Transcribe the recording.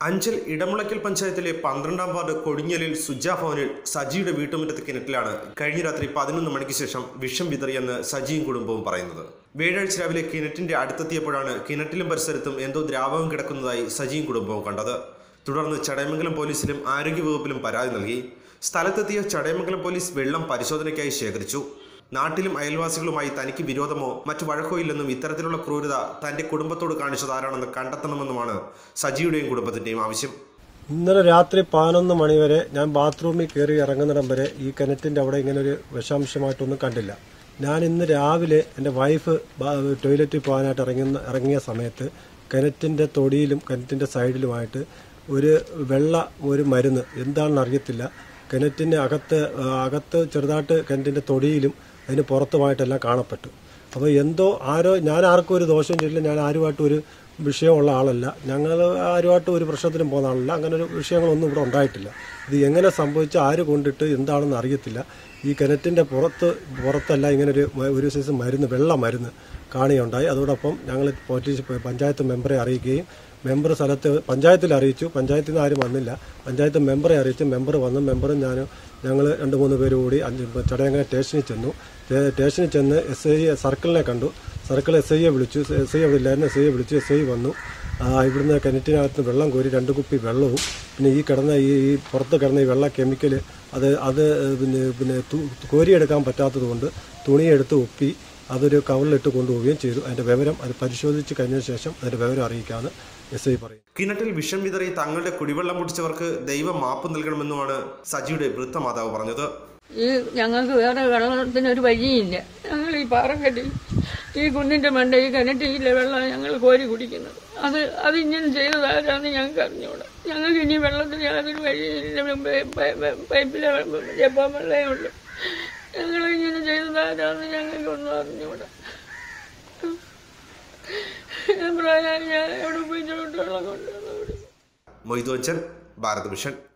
അഞ്ചൽ ഇടമുളയ്ക്കൽ പഞ്ചായത്തിലെ പന്ത്രണ്ടാം വാർഡ് കൊടിഞ്ഞലിൽ സുജ ഭവനിൽ സജിയുടെ വീട്ടുമുറ്റത്ത് കിണറ്റിലാണ് കഴിഞ്ഞ രാത്രി പതിനൊന്ന് മണിക്ക് ശേഷം വിഷം വിതറിയെന്ന് സജിയും കുടുംബവും പറയുന്നത് വ്യാഴാഴ്ച രാവിലെ കിണറ്റിന്റെ അടുത്തെത്തിയപ്പോഴാണ് കിണറ്റിലും പരിസരത്തും എന്തോ ദ്രാവകം കിടക്കുന്നതായി സജിയും കുടുംബവും കണ്ടത് തുടർന്ന് ചടയമംഗലം പോലീസിലും ആരോഗ്യവകുപ്പിലും പരാതി നൽകി സ്ഥലത്തെത്തിയ ചടയമംഗലം പോലീസ് വെള്ളം പരിശോധനയ്ക്കായി ശേഖരിച്ചു നാട്ടിലും അയൽവാസികളുമായി തനിക്ക് വിരോധമോ മറ്റു വഴക്കോ ഇല്ലെന്നും ഇത്തരത്തിലുള്ള ക്രൂരത തന്റെ കുടുംബത്തോട് കാണിച്ചത് ആരാണെന്ന് കണ്ടെത്തണമെന്നുമാണ് സജിയുടെയും കുടുംബത്തിന്റെയും ആവശ്യം ഇന്നലെ രാത്രി പതിനൊന്ന് മണിവരെ ഞാൻ ബാത്റൂമിൽ കയറി ഇറങ്ങുന്നിടം വരെ ഈ കിണറ്റിന്റെ അവിടെ ഇങ്ങനെ ഒരു വിഷാംശമായിട്ടൊന്നും കണ്ടില്ല ഞാൻ ഇന്ന് രാവിലെ എൻ്റെ വൈഫ് ബാ- ടോയ്ലറ്റിൽ പോകാനായിട്ട് ഇറങ്ങുന്ന ഇറങ്ങിയ സമയത്ത് കിണറ്റിന്റെ തൊടിയിലും കിണറ്റിന്റെ സൈഡിലുമായിട്ട് ഒരു വെള്ള ഒരു മരുന്ന് എന്താണെന്ന് അറിയത്തില്ല കിണറ്റിന്റെ അകത്ത് ആ, അകത്ത് ചെറുതായിട്ട് കിണറ്റിന്റെ തൊടിയിലും അതിന് പുറത്തുമായിട്ടെല്ലാം കാണപ്പെട്ടു അപ്പോൾ എന്തോ ആരോ ഞാൻ ആർക്കും ഒരു ദോഷം ചെയ്തില്ല ഞാൻ ആരുമായിട്ടും ഒരു വിഷയമുള്ള ആളല്ല ഞങ്ങൾ ആരുമായിട്ടും ഒരു പ്രശ്നത്തിനും പോകുന്ന ആളല്ല അങ്ങനെ ഒരു വിഷയങ്ങളൊന്നും ഇവിടെ ഉണ്ടായിട്ടില്ല ഇത് എങ്ങനെ സംഭവിച്ച ആര് കൊണ്ടിട്ട് എന്താണെന്ന് അറിയത്തില്ല ഈ കിണറ്റിൻ്റെ പുറത്ത് പുറത്തല്ല ഇങ്ങനെ ഒരു മ- ഒരു സൈസ് മരുന്ന് വെള്ള മരുന്ന് കാണുകയുണ്ടായി അതോടൊപ്പം ഞങ്ങൾ പോലീസ് പഞ്ചായത്ത് മെമ്പറെ അറിയിക്കുകയും മെമ്പർ സ്ഥലത്ത് പഞ്ചായത്തിൽ അറിയിച്ചു പഞ്ചായത്തിൽ നിന്ന് ആരും വന്നില്ല പഞ്ചായത്ത് മെമ്പറെ അറിയിച്ചു മെമ്പർ വന്നു മെമ്പറും ഞാനും ഞങ്ങൾ രണ്ട് മൂന്ന് പേര് കൂടി അഞ്ച് ചടയങ്ങ സ്റ്റേഷനിൽ ചെന്നു സ്റ്റേ- സ്റ്റേഷനിൽ ചെന്ന് എസ് ഐ സർക്കിളിനെ കണ്ടു സർക്കിൾ എസ് ഐയെ വിളിച്ചു എസ് ഐ അവിടെ ഇല്ലായിരുന്നു എസ് ഐയെ വിളിച്ചു എസ് ഐ വന്നു ആ, ഇവിടുന്ന് കിണറ്റിനകത്ത് വെള്ളം കോരി രണ്ട് കുപ്പി വെള്ളവും പിന്നെ ഈ കിടന്ന ഈ ഈ പുറത്ത് കിടന്ന ഈ വെള്ള കെമിക്കൽ അത് അത് പിന്നെ പിന്നെ തു- കോരിയെടുക്കാൻ പറ്റാത്തത് കൊണ്ട് തുണിയെടുത്ത് ഒപ്പി അതൊരു കവറിലിട്ട് കൊണ്ടുപോവുകയും ചെയ്തു അതിൻ്റെ വിവരം അത് പരിശോധിച്ച് കഴിഞ്ഞ ശേഷം അതിൻ്റെ വിവരം അറിയിക്കാമെന്ന് എസ് ഐ പറയും കിണറ്റിൽ വിഷം വിതറി തങ്ങളുടെ കുടിവെള്ളം കുടിച്ചവർക്ക് ദൈവം മാപ്പ് നൽകണമെന്നുമാണ് സജിയുടെ വൃദ്ധമാതാവ് പറഞ്ഞത് ഈ ഞങ്ങൾക്ക് വേറെ വെള്ളത്തിനൊരു വഴിയില്ല ഞങ്ങൾ ഈ പാറക്കെട്ടിൽ ഈ കുന്നിന്റെ മണ്ട ഈ കിണറ്റിലെ വെള്ളം ഞങ്ങൾ കോരി കുടിക്കുന്നത് അത് അത് ഇങ്ങനെ ചെയ്തതാരാന്ന് ഞങ്ങൾക്ക് അറിഞ്ഞൂടാ ഞങ്ങൾക്ക് ഇനി വെള്ളത്തിന് യാതൊരു വഴിയില്ല പൈ- പൈ- പൈ- പൈപ്പിലെ വെള്ളം ജപ്പാൻ വെള്ളമേ ഉള്ളൂ ഞങ്ങൾ ഇങ്ങനെ ചെയ്തതാരാന്ന് ഞങ്ങൾക്കൊന്നും അറിഞ്ഞൂടാ ഞാൻ പ്രായമായി ഞാൻ എവിടെ പോയി ചോട്ട് വെള്ളം കൊണ്ടുവന്നു മൊയ്തു അച്ഛൻ ഭാരത് മിഷൻ